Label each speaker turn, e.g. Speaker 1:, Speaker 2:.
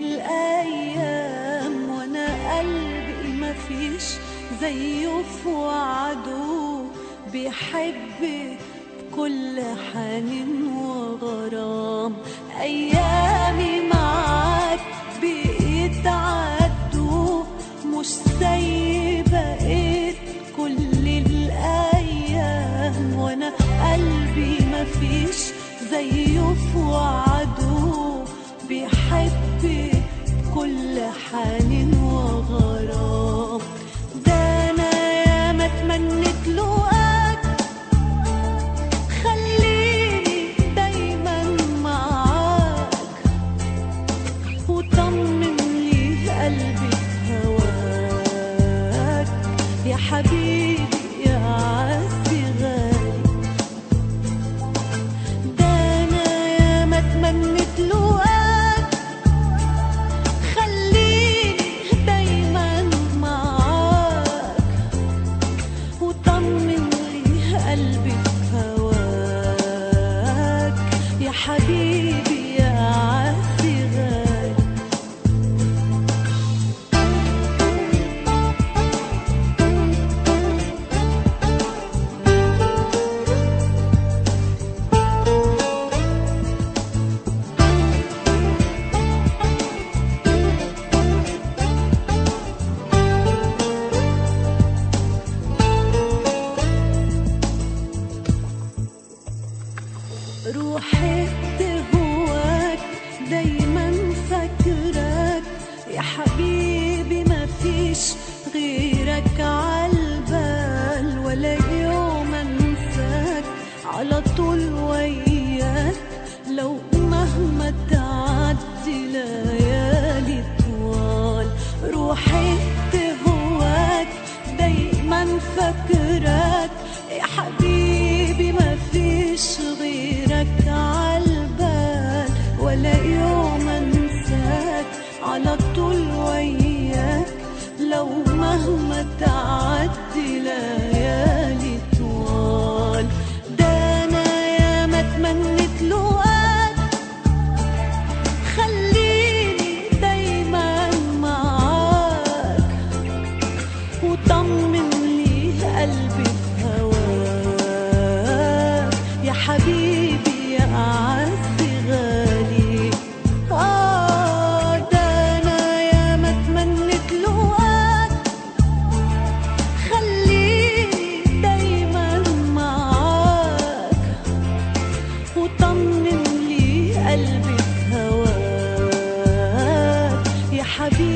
Speaker 1: الأيام وأنا قلبي مفيش زيه في وعده بيحب بكل حنين وغرام أيامي معاك بيتعدوا مش زي بقيت كل الأيام وأنا قلبي مفيش زيه في وعده بيحب بكل حنين وغرام ده أنا ياما اتمنيت لقاك خليني دايما معاك وطمن لي قلبي هواك يا حبيبي يا عزي غالي ده انا ياما اتمنيت لقاك خليني دايما معاك وطمن لي قلبي هواك يا حبيبي يا عزي غالي روحي تهواك دايما فاكراك يا حبيبي ما فيش غيرك عالبال ولا يوم انساك على طول وياك لو مهما تعدي ليالي طوال روحي تهواك دايما فاكراك يا حبيبي ما فيش غيرك عالبال ولا يوم انساك على طول وياك لو مهما تعدي ليالي طوال ده انا ياما اتمنيت لقاك خليني دايما معاك وطمن لي قلبي في هواك يا حبيبي يا أعز غالي آه ده أنا ياما اتمنيت لقاك خليني دايما معاك وطمن لي قلبي في هواك يا حبيبي